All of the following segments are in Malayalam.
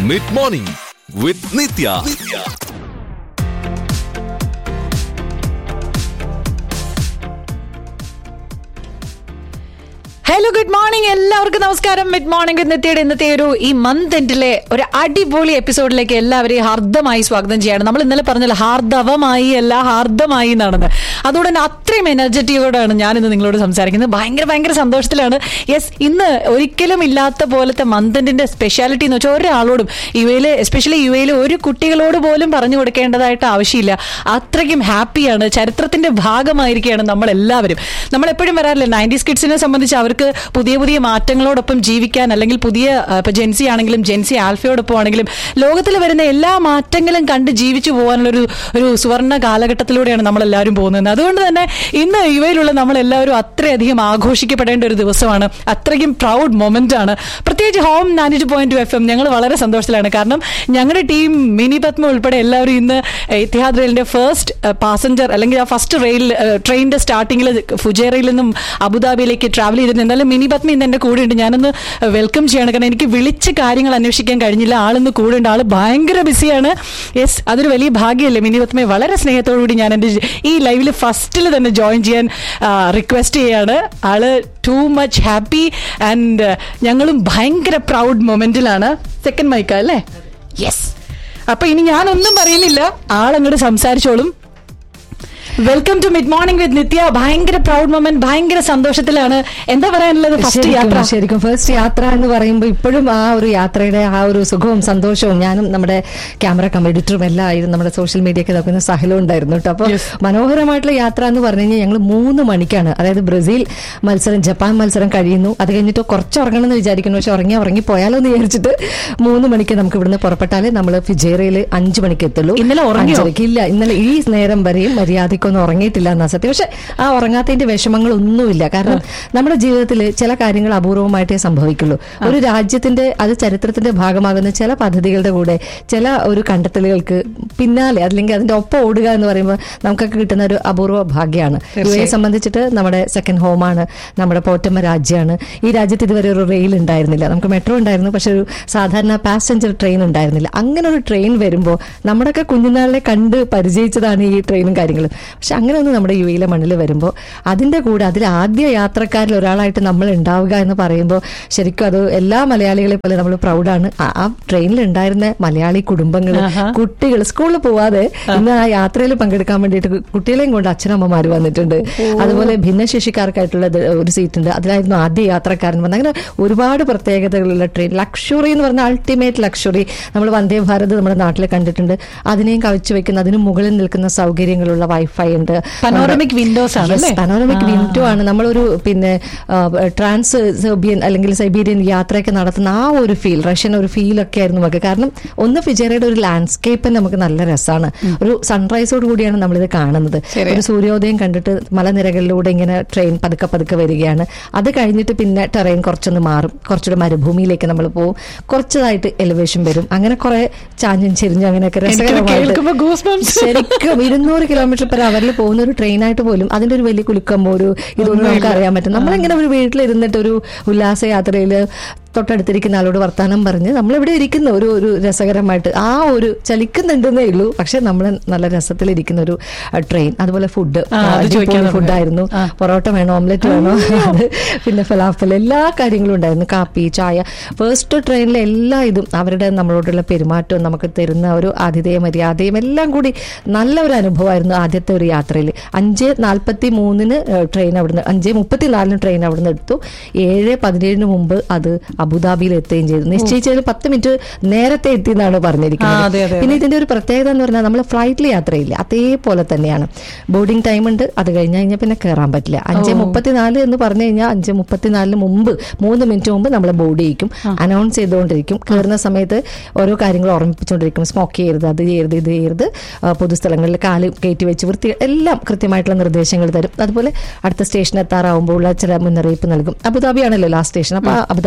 Mid morning with Nithya hello good morning എല്ലാവർക്കും നമസ്കാരം മിഡ് മോർണിംഗ് ഇന്നത്തെ ഇന്നത്തെ ഒരു ഈ മന്ത് എൻഡിലെ ഒരു അടിപൊളി എപ്പിസോഡിലേക്ക് എല്ലാവരെയും ഹാർദമായി സ്വാഗതം ചെയ്യാണ് നമ്മൾ ഇന്നലെ പറഞ്ഞല്ലോ ഹാർദവമായി അല്ല ഹാർദമായി നടന്ന് അതുകൊണ്ട് തന്നെ അത്രയും എനർജറ്റിയോടാണ് ഞാൻ ഇന്ന് നിങ്ങളോട് സംസാരിക്കുന്നത് ഭയങ്കര ഭയങ്കര സന്തോഷത്തിലാണ് യെസ് ഇന്ന് ഒരിക്കലും ഇല്ലാത്ത പോലത്തെ മന്ത് എൻഡിന്റെ സ്പെഷ്യാലിറ്റി എന്ന് വെച്ചാൽ ഒരാളോടും യു എയിൽ എസ്പെഷ്യലി യു എയിൽ ഒരു കുട്ടികളോട് പോലും പറഞ്ഞു കൊടുക്കേണ്ടതായിട്ട് ആവശ്യമില്ല അത്രയ്ക്കും ഹാപ്പിയാണ് ചരിത്രത്തിന്റെ ഭാഗമായിരിക്കുകയാണ് നമ്മൾ എല്ലാവരും നമ്മൾ എപ്പോഴും വരാറില്ല നയൻറ്റീസ് കിഡ്സിനെ സംബന്ധിച്ച് അവർക്ക് പുതിയ പുതിയ മാറ്റങ്ങളോടൊപ്പം ജീവിക്കാൻ അല്ലെങ്കിൽ പുതിയ ആ, ഇപ്പൊ ജെൻസി ആണെങ്കിലും ജെൻസി ആൽഫയോടൊപ്പം ആണെങ്കിലും ലോകത്തിൽ വരുന്ന എല്ലാ മാറ്റങ്ങളും കണ്ട് ജീവിച്ചു പോകാനുള്ള ഒരു ഒരു സുവർണ കാലഘട്ടത്തിലൂടെയാണ് നമ്മൾ എല്ലാവരും പോകുന്നത് അതുകൊണ്ട് തന്നെ ഇന്ന് യുവയിലുള്ള നമ്മൾ എല്ലാവരും അത്രയധികം ആഘോഷിക്കപ്പെടേണ്ട ഒരു ദിവസമാണ് അത്രയ്ക്കും പ്രൗഡ് മൊമെന്റ് ആണ് പ്രത്യേകിച്ച് ഹോം നാനൂറ്റി പോയിന്റ് എഫ് എം ഞങ്ങൾ വളരെ സന്തോഷത്തിലാണ് കാരണം ഞങ്ങളുടെ ടീം മിനി പത്മ ഉൾപ്പെടെ എല്ലാവരും ഇന്ന് ഇത്തിഹാദ് റെയിലിന്റെ ഫസ്റ്റ് പാസഞ്ചർ അല്ലെങ്കിൽ ആ ഫസ്റ്റ് റെയിൽ ട്രെയിനിന്റെ സ്റ്റാർട്ടിങ്ങിൽ ഫുജേറയിൽ നിന്നും അബുദാബിയിലേക്ക് ട്രാവൽ ചെയ്തിട്ടുണ്ട് എന്നാലും മിനി പത്മ ഇന്ന് എന്റെ കൂടെ ഉണ്ട് ഞാനൊന്ന് വെൽക്കം ചെയ്യണം കാരണം എനിക്ക് വിളിച്ച് കാര്യങ്ങൾ അന്വേഷിക്കാൻ കഴിഞ്ഞില്ല ആളിന്ന് കൂടെ ഉണ്ട് ആള് ഭയങ്കര ബിസിയാണ് യെസ് അതൊരു വലിയ ഭാഗ്യമല്ലേ മിനി പത്മയെ വളരെ സ്നേഹത്തോടു കൂടി ഞാൻ എൻ്റെ ഈ ലൈവിൽ ഫസ്റ്റിൽ തന്നെ ജോയിൻ ചെയ്യാൻ റിക്വസ്റ്റ് ചെയ്യാണ് ആള് ടു മച്ച് ഹാപ്പി ആൻഡ് ഞങ്ങളും ഭയങ്കര പ്രൗഡ് മൊമെന്റിലാണ് സെക്കൻഡ് മൈക്ക അല്ലേ യെസ് അപ്പൊ ഇനി ഞാനൊന്നും പറയുന്നില്ല ആളങ്ങോട്ട് സംസാരിച്ചോളും welcome to mid morning with Nithya ഭയങ്കര പ്രൗഡ് മൊമെന്റ് ഭയങ്കര സന്തോഷത്തിലാണ് എന്താ പറയാനുള്ളത് ഫസ്റ്റ് ശരിക്കും, യാത്ര ശരിക്കും ഫസ്റ്റ് യാത്ര എന്ന് പറയുമ്പോൾ ഇപ്പോഴും ആ ഒരു യാത്രയുടെ ആ ഒരു സുഖവും സന്തോഷവും ഞാനും നമ്മുടെ ക്യാമറ കം എഡിറ്ററും എല്ലാം ആയിരുന്നു നമ്മുടെ സോഷ്യൽ മീഡിയ ഒക്കെ നോക്കുന്ന സഹലവും ഉണ്ടായിരുന്നു കേട്ടോ അപ്പൊ മനോഹരമായിട്ടുള്ള യാത്ര എന്ന് പറഞ്ഞു കഴിഞ്ഞാൽ ഞങ്ങൾ മൂന്ന് മണിക്കാണ് അതായത് ബ്രസീൽ മത്സരം ജപ്പാൻ മത്സരം കഴിയുന്നു അത് കഴിഞ്ഞിട്ട് കുറച്ച് ഉറങ്ങണം എന്ന് വിചാരിക്കുന്നു പക്ഷെ ഉറങ്ങി ഉറങ്ങി പോയാലോ എന്ന് വിചാരിച്ചിട്ട് മൂന്ന് മണിക്ക് നമുക്ക് ഇവിടുന്ന് പുറപ്പെട്ടാലേ നമ്മൾ ഫിജേറയിൽ അഞ്ചു മണിക്ക് എത്തുള്ളൂ ഇന്നലെ ഉറങ്ങിയോ? അഞ്ചരയ്ക്ക് ഇല്ല ഇന്നലെ ഈ നേരം വരെയും മര്യാദയ്ക്കൊന്നും ഉറങ്ങിയിട്ടില്ല എന്നാ സത്യം പക്ഷെ ആ ഉറങ്ങാത്തതിന്റെ വിഷമങ്ങളൊന്നുമില്ല കാരണം നമ്മുടെ ജീവിതത്തിൽ ചില കാര്യങ്ങൾ അപൂർവമായിട്ടേ സംഭവിക്കുള്ളൂ ഒരു രാജ്യത്തിന്റെ അത് ചരിത്രത്തിന്റെ ഭാഗമാകുന്ന ചില പദ്ധതികളുടെ കൂടെ ചില ഒരു കണ്ടെത്തലുകൾക്ക് പിന്നാലെ അല്ലെങ്കിൽ അതിന്റെ ഒപ്പം ഓടുക എന്ന് പറയുമ്പോൾ നമുക്കൊക്കെ കിട്ടുന്ന ഒരു അപൂർവ ഭാഗ്യമാണ് യു എ സംബന്ധിച്ചിട്ട് നമ്മുടെ സെക്കൻഡ് ഹോമാണ് നമ്മുടെ പോറ്റമ്മ രാജ്യമാണ് ഈ രാജ്യത്ത് ഇതുവരെ ഒരു റെയിൽ ഉണ്ടായിരുന്നില്ല നമുക്ക് മെട്രോ ഉണ്ടായിരുന്നു പക്ഷെ ഒരു സാധാരണ പാസഞ്ചർ ട്രെയിൻ ഉണ്ടായിരുന്നില്ല അങ്ങനെ ഒരു ട്രെയിൻ വരുമ്പോൾ നമ്മുടെയൊക്കെ കുഞ്ഞുനാളിലെ കണ്ട് പരിചയിച്ചതാണ് ഈ ട്രെയിനും കാര്യങ്ങളും പക്ഷെ അങ്ങനെ ഒന്ന് നമ്മുടെ യു എയിലെ മണ്ണിൽ വരുമ്പോൾ അതിന്റെ കൂടെ അതിൽ ആദ്യ യാത്രക്കാരിൽ ഒരാളായിട്ട് നമ്മൾ ഉണ്ടാവുക എന്ന് പറയുമ്പോൾ ശരിക്കും അത് എല്ലാ മലയാളികളെ പോലെ നമ്മൾ പ്രൗഡാണ് ആ- ആ ട്രെയിനിൽ ഉണ്ടായിരുന്ന മലയാളി കുടുംബങ്ങൾ കുട്ടികൾ സ്കൂളിൽ പോവാതെ ഇന്ന് ആ യാത്രയിൽ പങ്കെടുക്കാൻ വേണ്ടിയിട്ട് കുട്ടികളെയും കൊണ്ട് അച്ഛനമ്മമാർ വന്നിട്ടുണ്ട് അതുപോലെ ഭിന്നശേഷിക്കാർക്കായിട്ടുള്ള ഇത് ഒരു സീറ്റ് ഉണ്ട് അതിലായിരുന്നു ആദ്യ യാത്രക്കാരൻ വന്നത് അങ്ങനെ ഒരുപാട് പ്രത്യേകതകളുള്ള ട്രെയിൻ ലക്ഷറി എന്ന് പറഞ്ഞാൽ അൾട്ടിമേറ്റ് ലക്ഷറി നമ്മൾ വന്ദേ ഭാരത് നമ്മുടെ നാട്ടിൽ കണ്ടിട്ടുണ്ട് അതിനെയും കവച്ചു വെക്കുന്ന അതിന് മുകളിൽ നിൽക്കുന്ന സൗകര്യങ്ങളുള്ള വൈഫൈ ഉണ്ട് പനോറമിക് വിൻഡോസ് ആണ് അല്ലേ പനോറമിക് വിൻഡോ ആണ് നമ്മളൊരു പിന്നെ ആ, ട്രാൻസ് സെർബിയൻ അല്ലെങ്കിൽ സൈബീരിയൻ യാത്രയൊക്കെ നടത്തുന്ന ആ ഒരു ഫീൽ റഷ്യൻ ഒരു ഫീൽ ഒക്കെ ആയിരുന്നു നമുക്ക് കാരണം ഒന്ന് ഫിജേറയുടെ ഒരു ലാൻഡ്സ്കേപ്പ് നമുക്ക് നല്ല രസമാണ് ഒരു സൺറൈസോട് കൂടിയാണ് നമ്മളിത് കാണുന്നത് ഒരു സൂര്യോദയം കണ്ടിട്ട് മലനിരകളിലൂടെ ഇങ്ങനെ ട്രെയിൻ പതുക്കെ പതുക്കെ വരികയാണ് അത് കഴിഞ്ഞിട്ട് പിന്നെ ടെറൈൻ കുറച്ചൊന്ന് മാറും കുറച്ചുകൂടെ മരുഭൂമിയിലേക്ക് നമ്മൾ പോകും കുറച്ചതായിട്ട് എലിവേഷൻ വരും അങ്ങനെ കുറെ ചാഞ്ഞും ചെരിഞ്ഞും അങ്ങനെയൊക്കെ കേൾക്കുമ്പോ goosebumps. രസകരമായിട്ട് ശരിക്കും ഇരുന്നൂറ് കിലോമീറ്റർ പെർ അവറിൽ പോകുന്ന ഒരു ട്രെയിനായിട്ട് പോലും അതിന്റെ ഒരു വലിയ കുലുക്കമോ ഒരു ഇതൊന്നും നമുക്ക് അറിയാൻ പറ്റും നമ്മളിങ്ങനെ ഒരു വീട്ടിലിരുന്നിട്ട് ഒരു ഉല്ലാസയാത്രയിൽ തൊട്ടടുത്തിരിക്കുന്ന ആളോട് വർത്താനം പറഞ്ഞ് നമ്മളിവിടെ ഇരിക്കുന്ന ഒരു ഒരു രസകരമായിട്ട് ആ ഒരു ചലിക്കുന്നുണ്ടെന്നേ ഉള്ളൂ പക്ഷെ നമ്മൾ നല്ല രസത്തിലിരിക്കുന്ന ഒരു ട്രെയിൻ അതുപോലെ ഫുഡ് അത് ചോദിക്കാൻ ഫുഡായിരുന്നു പൊറോട്ട വേണോ ഓംലെറ്റ് വേണോ അത് പിന്നെ ഫലാഫൽ എല്ലാ കാര്യങ്ങളും ഉണ്ടായിരുന്നു കാപ്പി ചായ ഫസ്റ്റ് ട്രെയിനിലെ എല്ലാ ഇതും അവരുടെ നമ്മളോടുള്ള പെരുമാറ്റവും നമുക്ക് തരുന്ന ഒരു ആതിഥേയ മര്യാദയും എല്ലാം കൂടി നല്ല ഒരു അനുഭവമായിരുന്നു ആദ്യത്തെ ഒരു യാത്രയിൽ അഞ്ച് നാൽപ്പത്തി മൂന്നിന് ട്രെയിൻ അവിടുന്ന് അഞ്ച് മുപ്പത്തിനാലിന് ട്രെയിൻ അവിടുന്ന് എടുത്തു ഏഴ് പതിനേഴിന് മുമ്പ് അത് അബുദാബിയിൽ എത്തുകയും ചെയ്തു നിശ്ചയിച്ചതിൽ പത്ത് മിനിറ്റ് നേരത്തെ എത്തി എന്നാണ് ആ, അതെ, പറഞ്ഞിരിക്കുന്നത് അതെ. പിന്നെ ഇതിന്റെ ഒരു പ്രത്യേകത എന്ന് പറഞ്ഞാൽ നമ്മൾ ഫ്ലൈറ്റിൽ യാത്രയില്ല അതേപോലെ തന്നെയാണ് ബോർഡിംഗ് ടൈം ഉണ്ട് അത് കഴിഞ്ഞ് കഴിഞ്ഞാൽ പിന്നെ കയറാൻ പറ്റില്ല അഞ്ച് മുപ്പത്തിനാല് എന്ന് പറഞ്ഞു കഴിഞ്ഞാൽ അഞ്ച് മുപ്പത്തിനാലിന് മുമ്പ് മൂന്ന് മിനിറ്റ് മുമ്പ് നമ്മൾ ബോർഡ് ചെയ്യിക്കും അനൗൺസ് ചെയ്തുകൊണ്ടിരിക്കും കയറുന്ന സമയത്ത് ഓരോ കാര്യങ്ങൾ ഓർമ്മിപ്പിച്ചുകൊണ്ടിരിക്കും സ്മോക്ക് ചെയ്യരുത് അത് ചെയ്യരുത് ഇത് ചെയ്യരുത് ആ, പൊതുസ്ഥലങ്ങളിൽ കാല് കയറ്റി വെച്ച് വൃത്തി എല്ലാം കൃത്യമായിട്ടുള്ള നിർദ്ദേശങ്ങൾ തരും അതുപോലെ അടുത്ത സ്റ്റേഷൻ എത്താറാവുമ്പോൾ ഉള്ള ചില മുന്നറിയിപ്പ് നൽകും അബുദാബി ആണല്ലോ ലാസ്റ്റ് സ്റ്റേഷൻ അപ്പൊ ആ അബുദാബി എത്താറായി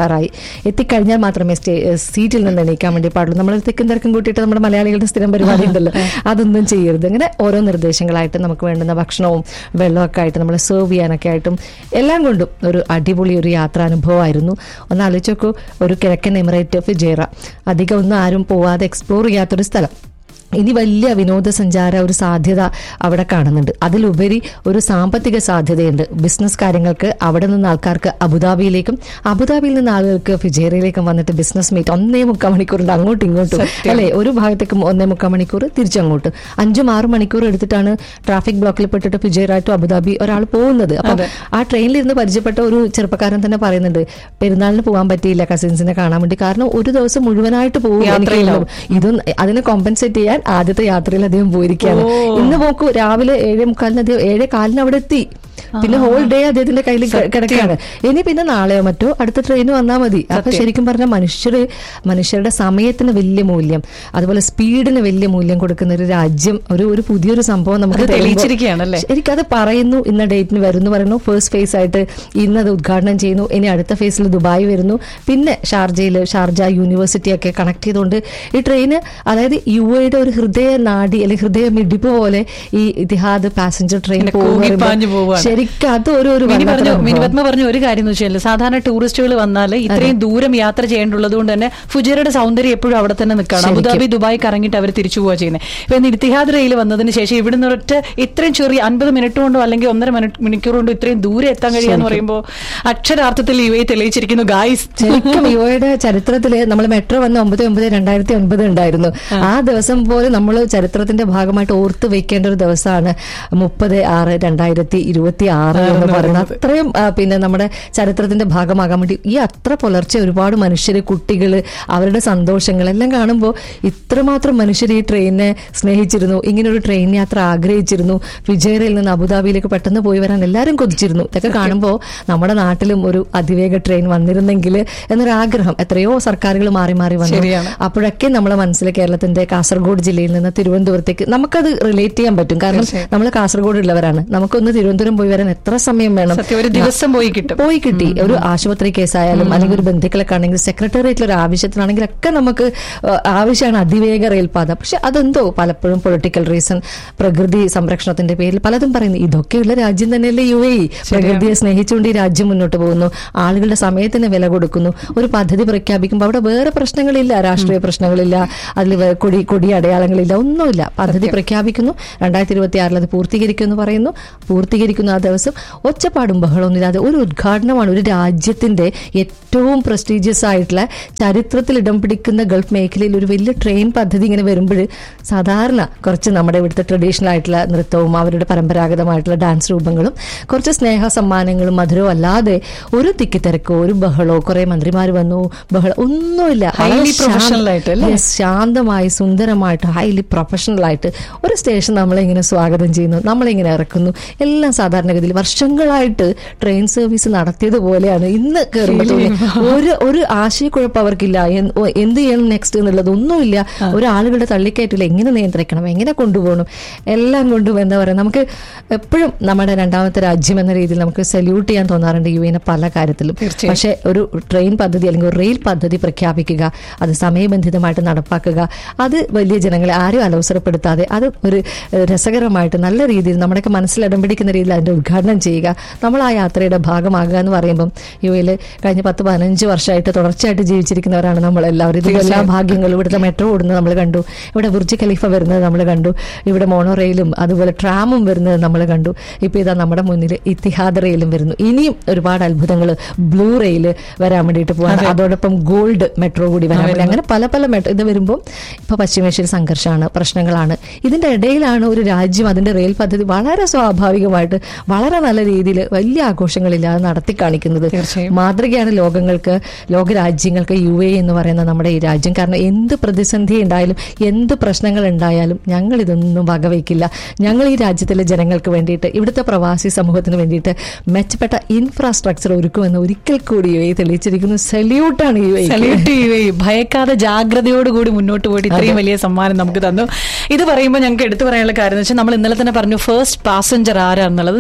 എത്താറായി എത്തിക്കഴിഞ്ഞാൽ മാത്രമേ സ്റ്റേ സീറ്റിൽ നിന്ന് എണീക്കാൻ വേണ്ടി പാടുള്ളൂ നമ്മൾ തിക്കും തിരക്കും കൂട്ടിയിട്ട് നമ്മുടെ മലയാളികളുടെ സ്ഥിരം പരിപാടി ഉണ്ടല്ലോ അതൊന്നും ചെയ്യരുത് അങ്ങനെ ഓരോ നിർദ്ദേശങ്ങളായിട്ട് നമുക്ക് വേണ്ടുന്ന ഭക്ഷണവും വെള്ളമൊക്കെ ആയിട്ട് നമ്മൾ സെർവ് ചെയ്യാനൊക്കെ ആയിട്ടും എല്ലാം കൊണ്ടും ഒരു അടിപൊളി ഒരു യാത്രാനുഭവമായിരുന്നു ഒന്ന് ആലോചിച്ച് നോക്കൂ ഒരു കിഴക്കൻ എമിറേറ്റ് ഫിജേറ അധികം ഒന്നും ആരും പോവാതെ എക്സ്പ്ലോർ ചെയ്യാത്തൊരു സ്ഥലം ഇനി വലിയ വിനോദസഞ്ചാര ഒരു സാധ്യത അവിടെ കാണുന്നുണ്ട് അതിലുപരി ഒരു സാമ്പത്തിക സാധ്യതയുണ്ട് ബിസിനസ് കാര്യങ്ങൾക്ക് അവിടെ നിന്ന് ആൾക്കാർക്ക് അബുദാബിയിലേക്കും അബുദാബിയിൽ നിന്ന് ആളുകൾക്ക് ഫിജേറയിലേക്കും വന്നിട്ട് ബിസിനസ് മീറ്റ് ഒന്നേ മുക്കാൽ മണിക്കൂറുണ്ട് അങ്ങോട്ടും ഇങ്ങോട്ടും അല്ലെ ഒരു ഭാഗത്തേക്കും ഒന്നേ മുക്കാൽ മണിക്കൂർ തിരിച്ചങ്ങോട്ട് അഞ്ചും ആറും മണിക്കൂർ എടുത്തിട്ടാണ് ട്രാഫിക് ബ്ലോക്കിൽ പെട്ടിട്ട് ഫിജേറ ടു അബുദാബി ഒരാൾ പോകുന്നത് അപ്പൊ ആ ട്രെയിനിലിരുന്ന് പരിചയപ്പെട്ട ഒരു ചെറുപ്പക്കാരൻ തന്നെ പറയുന്നുണ്ട് പെരുന്നാളിന് പോകാൻ പറ്റിയില്ല കസിൻസിനെ കാണാൻ വേണ്ടി കാരണം ഒരു ദിവസം മുഴുവനായിട്ട് പോകും എനിക്ക് യാത്രയിലാവും. ഇതും അതിനെ കോമ്പൻസേറ്റ് ചെയ്യാൻ ആദ്യത്തെ യാത്രയിൽ അദ്ദേഹം പോയിരിക്കുകയാണ് ഇന്ന് നോക്കൂ രാവിലെ ഏഴേ മുക്കാലിന് അദ്ദേഹം ഏഴേ കാലിന് അവിടെ എത്തി പിന്നെ ഹോൾ ഡേ അദ്ദേഹത്തിന്റെ കയ്യിൽ ക- കിടക്കുകയാണ് ഇനി പിന്നെ നാളെയോ മറ്റോ അടുത്ത ട്രെയിൻ വന്നാൽ മതി അപ്പൊ ശരിക്കും പറഞ്ഞാൽ മനുഷ്യര് മനുഷ്യരുടെ സമയത്തിന് വലിയ മൂല്യം അതുപോലെ സ്പീഡിന് വലിയ മൂല്യം കൊടുക്കുന്ന ഒരു രാജ്യം ഒരു ഒരു പുതിയൊരു സംഭവം നമുക്ക് അത് തരുമ്പോൾ തെളിയിച്ചിരിക്കുകയാണല്ലേ? എനിക്കത് പറയുന്നു ഇന്ന ഡേറ്റിന് വരുന്നു പറയുന്നു ഫസ്റ്റ് ഫേസ് ആയിട്ട് ഇന്ന് അത് ഉദ്ഘാടനം ചെയ്യുന്നു ഇനി അടുത്ത ഫേസിൽ ദുബായ് വരുന്നു പിന്നെ ഷാർജയിൽ ഷാർജ യൂണിവേഴ്സിറ്റി ഒക്കെ കണക്ട് ചെയ്തുകൊണ്ട് ഈ ട്രെയിന് അതായത് യു എയുടെ ഒരു ഹൃദയ നാടി അല്ലെങ്കിൽ ഹൃദയ മിടിപ്പ് പോലെ ഈ ഇതിഹാദ് പാസഞ്ചർ ട്രെയിൻ ഇങ്ങനെ കൂകിപ്പാഞ്ഞു പോവാണ്. ശരിക്കും അത് ഒരു ഒരു മിനി വല്ലാത്തൊരു പറഞ്ഞു അനുഭവം. മിനിപത്മ പറഞ്ഞു ഒരു കാര്യം എന്ന് വെച്ചാൽ സാധാരണ ടൂറിസ്റ്റുകൾ വന്നാൽ ഇത്രയും ദൂരം യാത്ര ചെയ്യേണ്ടുള്ളത് കൊണ്ട് തന്നെ ഫുജേറയുടെ സൗന്ദര്യം എപ്പോഴും അവിടെ തന്നെ നിൽക്കണം ശരിക്കും. അബുദാബി ദുബായ് കറങ്ങിയിട്ട് അവർ തിരിച്ചു പോവുക ചെയ്യുന്നത് ഇപ്പൊ ഇന്ന് ഇത്തിഹാദ് റെയിൽ വന്നതിന് ശേഷം ഇവിടുന്ന് ഒറ്റ ഇത്രയും ചെറിയ അൻപത് മിനിറ്റ് കൊണ്ടോ അല്ലെങ്കിൽ ഒന്നര മിനിറ്റ് മണിക്കൂർ കൊണ്ടോ ഇത്രയും ദൂരെ എത്താൻ കഴിയാന്ന് പറയുമ്പോൾ അക്ഷരാർത്ഥത്തിൽ യു എ തെളിയിച്ചിരിക്കുന്നു ഗായ്സ് ശരിക്കും യുവയുടെ ചരിത്രത്തില് നമ്മൾ മെട്രോ വന്ന ഒമ്പത് ഒമ്പത് രണ്ടായിരത്തി ഒൻപത് ഉണ്ടായിരുന്നു ആ ദിവസം പോലെ നമ്മൾ ചരിത്രത്തിന്റെ ഭാഗമായിട്ട് ഓർത്ത് വെക്കേണ്ട ഒരു ദിവസമാണ് മുപ്പത് ആറ് രണ്ടായിരത്തി ഇരുപത്തി ആറ് എന്ന് പറയുന്നത് അത്രയും ആ, പിന്നെ നമ്മുടെ ചരിത്രത്തിന്റെ ഭാഗമാകാൻ വേണ്ടി ഈ അത്ര പുലർച്ചെ ഒരുപാട് മനുഷ്യര് കുട്ടികള് അവരുടെ സന്തോഷങ്ങൾ എല്ലാം കാണുമ്പോൾ ഇത്രമാത്രം മനുഷ്യർ ഈ ട്രെയിനിനെ സ്നേഹിച്ചിരുന്നു ഇങ്ങനെ ഒരു ട്രെയിൻ യാത്ര ആഗ്രഹിച്ചിരുന്നു ഫിജേറയിൽ നിന്ന് അബുദാബിയിലേക്ക് പെട്ടെന്ന് പോയി വരാൻ എല്ലാവരും കൊതിച്ചിരുന്നു ഇതൊക്കെ കാണുമ്പോൾ നമ്മുടെ നാട്ടിലും ഒരു അതിവേഗ ട്രെയിൻ വന്നിരുന്നെങ്കിൽ എന്നൊരു ആഗ്രഹം എത്രയോ സർക്കാരുകൾ മാറി മാറി വന്നു ശരിയാണ്. അപ്പോഴൊക്കെ നമ്മളെ മനസ്സിൽ കേരളത്തിന്റെ കാസർഗോഡ് ജില്ലയിൽ നിന്ന് തിരുവനന്തപുരത്തേക്ക് നമുക്കത് റിലേറ്റ് ചെയ്യാൻ പറ്റും കാരണം നമ്മൾ കാസർഗോഡ് ഉള്ളവരാണ് നമുക്കൊന്ന് തിരുവനന്തപുരം പോയി വരാൻ എത്ര സമയം വേണം സത്യം ഒരു ദിവസം പോയി കിട്ടും പോയി കിട്ടി ഒരു ആശുപത്രി കേസായാലും അല്ലെങ്കിൽ ഒരു ബന്ധുക്കളൊക്കെ ആണെങ്കിൽ സെക്രട്ടേറിയറ്റിൽ ഒരു ആവശ്യത്തിനാണെങ്കിൽ ഒക്കെ നമുക്ക് ഏഹ്, ആവശ്യമാണ് അതിവേഗ റെയിൽപാത പക്ഷെ അതെന്തോ പലപ്പോഴും പൊളിറ്റിക്കൽ റീസൺ പ്രകൃതി സംരക്ഷണത്തിന്റെ പേരിൽ പലതും പറയുന്നു ഇതൊക്കെയുള്ള രാജ്യം തന്നെയല്ലേ യു എ പ്രകൃതിയെ സ്നേഹിച്ചുകൊണ്ട് ഈ രാജ്യം മുന്നോട്ട് പോകുന്നു ആളുകളുടെ സമയത്തിന് വില കൊടുക്കുന്നു ഒരു പദ്ധതി പ്രഖ്യാപിക്കുമ്പോൾ അവിടെ വേറെ പ്രശ്നങ്ങളില്ല രാഷ്ട്രീയ പ്രശ്നങ്ങളില്ല അതിൽ വേ- കൊടി കൊടി അടയാളങ്ങളില്ല ഒന്നുമില്ല പദ്ധതി പ്രഖ്യാപിക്കുന്നു രണ്ടായിരത്തി ഇരുപത്തി ആറിൽ അത് പൂർത്തീകരിക്കുമെന്ന് പറയുന്നു പൂർത്തീകരിക്കുന്ന ആ ദിവസം ഒച്ചപ്പാടും ബഹളമൊന്നുമില്ലാതെ ഒരു ഉദ്ഘാടനമാണ് ഒരു രാജ്യത്തിന്റെ ഏറ്റവും പ്രസ്റ്റീജിയസ് ആയിട്ടുള്ള ചരിത്രത്തിൽ ഇടം പിടിക്കുന്ന ഗൾഫ് മേഖലയിൽ ഒരു വലിയ ട്രെയിൻ പദ്ധതി ഇങ്ങനെ വരുമ്പോൾ സാധാരണ കുറച്ച് നമ്മുടെ ഇവിടുത്തെ ട്രഡീഷണൽ ആയിട്ടുള്ള നൃത്തവും അവരുടെ പരമ്പരാഗതമായിട്ടുള്ള ഡാൻസ് രൂപങ്ങളും കുറച്ച് സ്നേഹ സമ്മാനങ്ങളും മധുരവും അല്ലാതെ ഒരു തിക്കിത്തിരക്കോ ഒരു ബഹളോ കുറെ മന്ത്രിമാർ വന്നു ബഹളം ഒന്നുമില്ല Highly വളരെ ശാന്ത- professional ആയിട്ട് അല്ലേ? Yes, ശാന്തമായി സുന്ദരമായിട്ട് ഹൈലി പ്രൊഫഷണൽ ആയിട്ട് ഒരു സ്റ്റേഷൻ നമ്മളെ ഇങ്ങനെ സ്വാഗതം ചെയ്യുന്നു നമ്മളിങ്ങനെ ഇറക്കുന്നു എല്ലാം സാധാരണഗതിയിൽ വർഷങ്ങളായിട്ട് ട്രെയിൻ സർവീസ് നടത്തിയതുപോലെയാണ് ഇന്ന് കയറുമ്പോൾ തോന്നിയത് ഒരു ഒരു ആശയക്കുഴപ്പം അവർക്കില്ല എൻ- ഓ, എന്ത് ചെയ്യണം നെക്സ്റ്റ് എന്നുള്ളത് ഒന്നുമില്ല ഒരു ആളുകളുടെ തള്ളിക്കയറ്റില്ല എങ്ങനെ നിയന്ത്രിക്കണം എങ്ങനെ കൊണ്ടുപോകണം എല്ലാം കൊണ്ടും എന്താ പറയുക നമുക്ക് എപ്പോഴും നമ്മുടെ രണ്ടാമത്തെ രാജ്യം എന്ന രീതിയിൽ നമുക്ക് സല്യൂട്ട് ചെയ്യാൻ തോന്നാറുണ്ട് യു എനെ പല കാര്യത്തിലും തീർച്ചയായും. പക്ഷേ ഒരു ട്രെയിൻ പദ്ധതി അല്ലെങ്കിൽ ഒരു റെയിൽ പദ്ധതി പ്രഖ്യാപിക്കുക അത് സമയബന്ധിതമായിട്ട് നടപ്പാക്കുക അത് വലിയ ജനങ്ങളെ ആരും അലോസരപ്പെടുത്താതെ അത് ഒരു ഏഹ്, രസകരമായിട്ട് നല്ല രീതിയിൽ നമ്മുടെയൊക്കെ മനസ്സിൽ ഇടം പിടിക്കുന്ന രീതിയിൽ അതിന്റെ ഉദ്ഘാടനം ചെയ്യുക നമ്മൾ ആ യാത്രയുടെ ഭാഗമാകുക എന്ന് പറയുമ്പം യു എയിൽ കഴിഞ്ഞ പത്ത് പതിനഞ്ച് വർഷമായിട്ട് തുടർച്ചയായിട്ട് ജീവിച്ചിരിക്കുന്നവരാണ് നമ്മൾ എല്ലാവരും ഇതിന്റെ എല്ലാ ഭാഗ്യങ്ങളും ഇവിടുത്തെ മെട്രോ ഓടുന്നത് നമ്മൾ കണ്ടു ഇവിടെ ബുർജ് ഖലീഫ വരുന്നത് നമ്മൾ കണ്ടു ഇവിടെ മോണോ റെയിലും അതുപോലെ ട്രാമും വരുന്നത് നമ്മൾ കണ്ടു ഇപ്പൊ ഇതാ നമ്മുടെ മുന്നിൽ ഇത്തിഹാദ് റെയിലും വരുന്നു ഇനിയും ഒരുപാട് അത്ഭുതങ്ങൾ ബ്ലൂ റെയിൽ വരാൻ വേണ്ടിയിട്ട് പോകാൻ അതോടൊപ്പം ഗോൾഡ് മെട്രോ കൂടി വരാൻ വേണ്ടി അങ്ങനെ പല പല മെട്രോ ഇത് വരുമ്പോൾ ഇപ്പൊ പശ്ചിമേഷ്യയിൽ സംഘർഷമാണ് പ്രശ്നങ്ങളാണ് ഇതിന്റെ ഇടയിലാണ് ഒരു രാജ്യം അതിന്റെ റെയിൽ പദ്ധതി വളരെ സ്വാഭാവികമായിട്ട് വളരെ നല്ല രീതിയിൽ വലിയ ആഘോഷങ്ങളില്ലാതെ നടത്തി കാണിക്കുന്നത് തീർച്ചയായും. മാതൃകയാണ് ലോകങ്ങൾക്ക് ലോക രാജ്യങ്ങൾക്ക് യു എ എന്ന് പറയുന്ന നമ്മുടെ ഈ രാജ്യം കാരണം എന്ത് പ്രതിസന്ധി ഉണ്ടായാലും എന്ത് പ്രശ്നങ്ങൾ ഉണ്ടായാലും ഞങ്ങൾ ഇതൊന്നും വകവയ്ക്കില്ല ഞങ്ങൾ ഈ രാജ്യത്തിലെ ജനങ്ങൾക്ക് വേണ്ടിയിട്ട് ഇവിടുത്തെ പ്രവാസി സമൂഹത്തിന് വേണ്ടിയിട്ട് മെച്ചപ്പെട്ട ഇൻഫ്രാസ്ട്രക്ചർ ഒരുക്കുമെന്ന് ഒരിക്കൽ കൂടി യു എ തെളിയിച്ചിരിക്കുന്നു സല്യൂട്ടാണ് യു എ സല്യൂട്ട് ചെയ്യുകയും ഭയക്കാതെ ജാഗ്രതയോടുകൂടി മുന്നോട്ട് പോയിട്ട് ഇത്രയും വലിയ സമ്മാനം നമുക്ക് തന്നു ഇത് പറയുമ്പോൾ ഞങ്ങൾക്ക് എടുത്തു പറയാനുള്ള കാര്യം എന്ന് വെച്ചാൽ നമ്മൾ ഇന്നലെ തന്നെ പറഞ്ഞു ഫസ്റ്റ് പാസഞ്ചർ ആരാന്നുള്ളത് നിങ്ങൾ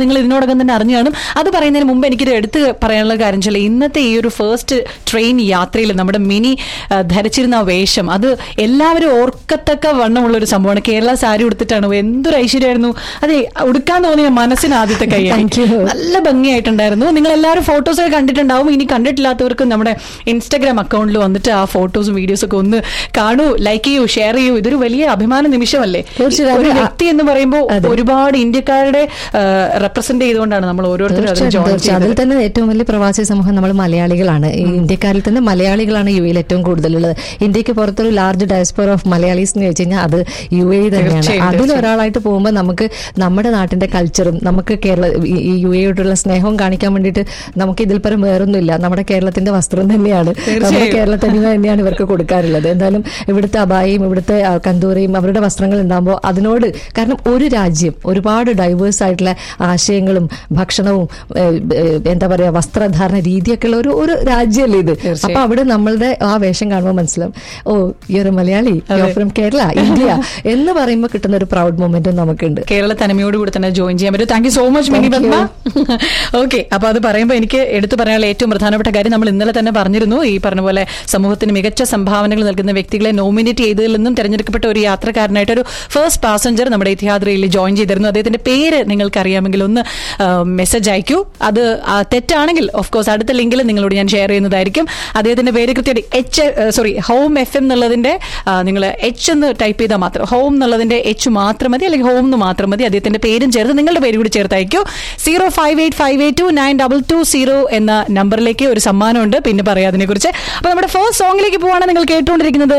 നിങ്ങൾ ഇതിനോടകം തന്നെ അറിഞ്ഞു കാണും അത് പറയുന്നതിന് മുമ്പ് എനിക്കൊരു എടുത്ത് പറയാനുള്ള കാര്യം വെച്ചാൽ ഇന്നത്തെ ഈ ഒരു ഫസ്റ്റ് ട്രെയിൻ യാത്രയിൽ നമ്മുടെ മിനി ആ, ധരിച്ചിരുന്ന ആ വേഷം അത് എല്ലാവരും ഓർക്കത്തക്ക വണ്ണമുള്ള ഒരു സംഭവമാണ് കേരള സാരി ഉടുത്തിട്ടാണ് എന്തൊരു ഐശ്വര്യമായിരുന്നു അതെ ഉടുക്കാൻ തോന്നിയ മനസ്സിന് ആദ്യത്തെ കൈ Thank you. നല്ല ഭംഗിയായിട്ടുണ്ടായിരുന്നു നിങ്ങൾ എല്ലാവരും ഫോട്ടോസ് ഒക്കെ കണ്ടിട്ടുണ്ടാവും ഇനി കണ്ടിട്ടില്ലാത്തവർക്ക് നമ്മുടെ ഇൻസ്റ്റാഗ്രാം അക്കൗണ്ടിൽ വന്നിട്ട് ആ ഫോട്ടോസും വീഡിയോസും ഒക്കെ ഒന്ന് കാണൂ ലൈക്ക് ചെയ്യൂ ഷെയർ ചെയ്യൂ ഇതൊരു വലിയ അഭിമാന നിമിഷമല്ലേ തീർച്ചയായും. ഒരു അത് ആ- വ്യക്തി എന്ന് പറയുമ്പോൾ അതെ. ഒരുപാട് ഇന്ത്യക്കാരുടെ റെപ്രസെന്റ് ചെയ്തുകൊണ്ടാണ് നമ്മൾ ഓരോരുത്തരും അതിൽ തീർച്ചയായും, ജോയിൻ തീർച്ചയായും. അതിൽ തന്നെ ഏറ്റവും വലിയ പ്രവാസി സമൂഹം നമ്മൾ മലയാളികളാണ് ഈ ഇന്ത്യക്കാരിൽ തന്നെ മലയാളികളാണ് യു എയിൽ ഏറ്റവും കൂടുതലുള്ളത് ഇന്ത്യക്ക് പുറത്തൊരു ലാർജ് ഡയസ്പോർ ഓഫ് മലയാളീസ് എന്ന് വെച്ച് കഴിഞ്ഞാൽ അത് യു എ തന്നെയാണ് തീർച്ചയായും, അതിലൊരാളായിട്ട് പോകുമ്പോൾ നമുക്ക് നമ്മുടെ നാട്ടിന്റെ കൾച്ചറും നമുക്ക് കേരള ഈ- ഈ യു എയോടുള്ള സ്നേഹവും കാണിക്കാൻ വേണ്ടിയിട്ട് നമുക്ക് ഇതിൽ പരം വേറൊന്നുമില്ല നമ്മുടെ കേരളത്തിന്റെ വസ്ത്രം തന്നെയാണ് നമ്മുടെ തീർച്ചയായും. കേരള തനിമ തന്നെയാണ് ഇവർക്ക് കൊടുക്കാറുള്ളത് എന്തായാലും ഇവിടുത്തെ അബായും ഇവിടുത്തെ ആ, കന്തൂരയും അവരുടെ വസ്ത്രങ്ങൾ ഉണ്ടാകുമ്പോൾ അതിനോട് കാരണം ഒരു രാജ്യം ഒരുപാട് ഡൈവേഴ്സ് ആയിട്ടുള്ള ആശയങ്ങളും ഭക്ഷണവും ഏ, ഏ, എന്താ പറയാ വസ്ത്രധാരണ രീതിയൊക്കെ ഉള്ള ഒരു ഒരു രാജ്യമല്ലേ ഇത് തീർച്ചയായും. അപ്പൊ അവിടെ നമ്മളുടെ ആ വേഷം കാണുമ്പോൾ മനസ്സിലാവും ഓ ഈ ഒരു മലയാളി ഫ്രം കേരള ഇന്ത്യ എന്ന് പറയുമ്പോൾ കിട്ടുന്ന ഒരു പ്രൗഡ് മൊമെന്റും നമുക്കുണ്ട് കേരള തനിമയോട് കൂടി തന്നെ ജോയിൻ ചെയ്യാൻ പറ്റും thank you so much Mini Thank Padma okay അപ്പൊ അത് പറയുമ്പോൾ എനിക്ക് എടുത്തു പറയാനുള്ള ഏറ്റവും പ്രധാനപ്പെട്ട കാര്യം നമ്മൾ ഇന്നലെ തന്നെ പറഞ്ഞിരുന്നു ഈ പറഞ്ഞ പോലെ സമൂഹത്തിന് മികച്ച സംഭാവനകൾ നൽകുന്ന വ്യക്തികളെ നോമിനേറ്റ് ചെയ്തതിൽ നിന്നും തെരഞ്ഞെടുക്കപ്പെട്ട ഒരു യാത്രക്കാരനായിട്ട് ഒരു ഫസ്റ്റ് പാസഞ്ചർ നമ്മുടെ ഇത്തിഹാദ്രയിൽ ജോയിൻ ചെയ്തിരുന്നു അദ്ദേഹത്തിന്റെ പേര് നിങ്ങൾക്ക് അറിയാമെങ്കിൽ ഒന്ന് മെസ്സേജ് അയക്കൂ അത് ആ, തെറ്റാണെങ്കിൽ ഓഫ് കോഴ്സ് അടുത്ത ലിങ്കിൽ നിങ്ങളോട് ഞാൻ ഷെയർ ചെയ്യുന്നതായിരിക്കും അദ്ദേഹത്തിന്റെ പേര് കൃത്യമായിട്ട് H sorry home F M എന്നുള്ളതിന്റെ നിങ്ങൾ എച്ച് എന്ന് ടൈപ്പ് ചെയ്താൽ മാത്രം ഹോം എന്നുള്ളതിന്റെ എച്ച് മാത്രം മതി അല്ലെങ്കിൽ ഹോം എന്ന് മാത്രം മതി അദ്ദേഹത്തിന്റെ പേരും ചേർത്ത് നിങ്ങളുടെ പേര് കൂടി ചേർത്ത് അയക്കൂ zero five eight five eight two nine double two zero എന്ന നമ്പറിലേക്ക് ഒരു സമ്മാനമുണ്ട് പിന്നെ പറയാം അതിനെ കുറിച്ച് അപ്പൊ നമ്മുടെ ഫസ്റ്റ് സോങ്ങിലേക്ക് പോവാണ് നിങ്ങൾ കേട്ടുകൊണ്ടിരിക്കുന്നത്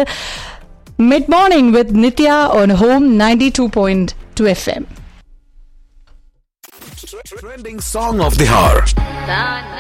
mid morning with Nithya on home ninety two point two F M Trending song of the hour. Na na